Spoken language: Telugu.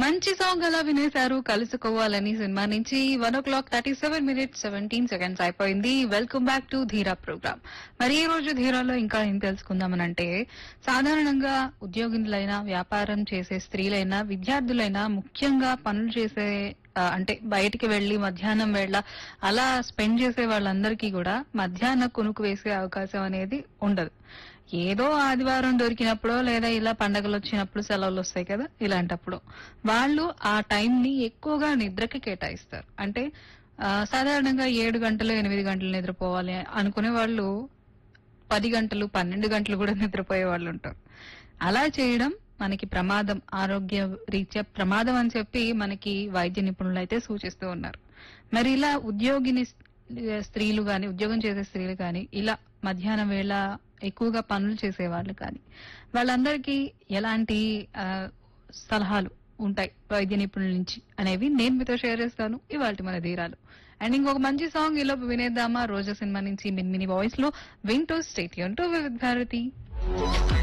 మంచి సాంగ్ అలా వినేశారు కలుసుకోవాలని సినిమా నుంచి one o'clock thirty seven minutes seventeen seconds అయిపోయింది welcome back to Dheera programme మరి ఈ రోజు ధీరాలో ఇంకా ఏం తెలుసుకుందామనంటే సాధారణంగా ఉద్యోగులైనా వ్యాపారం చేసే స్త్రీలైనా విద్యార్థులైనా ముఖ్యంగా పనులు చేసే ఆ, అంటే బయటికి వెళ్లి మధ్యాహ్నం వేళ అలా స్పెండ్ చేసే వాళ్ళందరికీ కూడా మధ్యాహ్న కొనుక్కు వేసే అవకాశం అనేది ఉండదు ఏదో ఆదివారం దొరికినప్పుడో లేదా ఇలా పండగలు వచ్చినప్పుడు సెలవులు వస్తాయి కదా ఇలాంటప్పుడు వాళ్ళు ఆ టైం ని ఎక్కువగా నిద్రకి కేటాయిస్తారు అంటే ఆ, సాధారణంగా ఏడు గంటలు ఎనిమిది గంటలు నిద్రపోవాలి అనుకునే వాళ్ళు పది గంటలు పన్నెండు గంటలు కూడా నిద్రపోయే వాళ్ళు ఉంటారు అలా చేయడం మనకి ప్రమాదం ఆరోగ్య రీత్యా ప్రమాదం అని చెప్పి మనకి వైద్య నిపుణులు అయితే సూచిస్తూ ఉన్నారు మరి ఇలా ఉద్యోగిని స్త్రీలు గాని ఉద్యోగం చేసే స్త్రీలు గాని ఇలా మధ్యాహ్నం వేళ ఎక్కువగా పనులు చేసే వాళ్ళు కానీ వాళ్ళందరికీ ఎలాంటి ఆ, సలహాలు ఉంటాయి వైద్య నిపుణుల నుంచి అనేవి నేను మీతో షేర్ చేస్తాను ఇవాళ మన ధీరాలు అండ్ ఇంకొక మంచి సాంగ్ ఈ లోపు వినేద్దామా రోజా సినిమా నుంచి మిన్ మిని వాయిస్ లో వింటూ స్టేట్ టు విత్ భారతి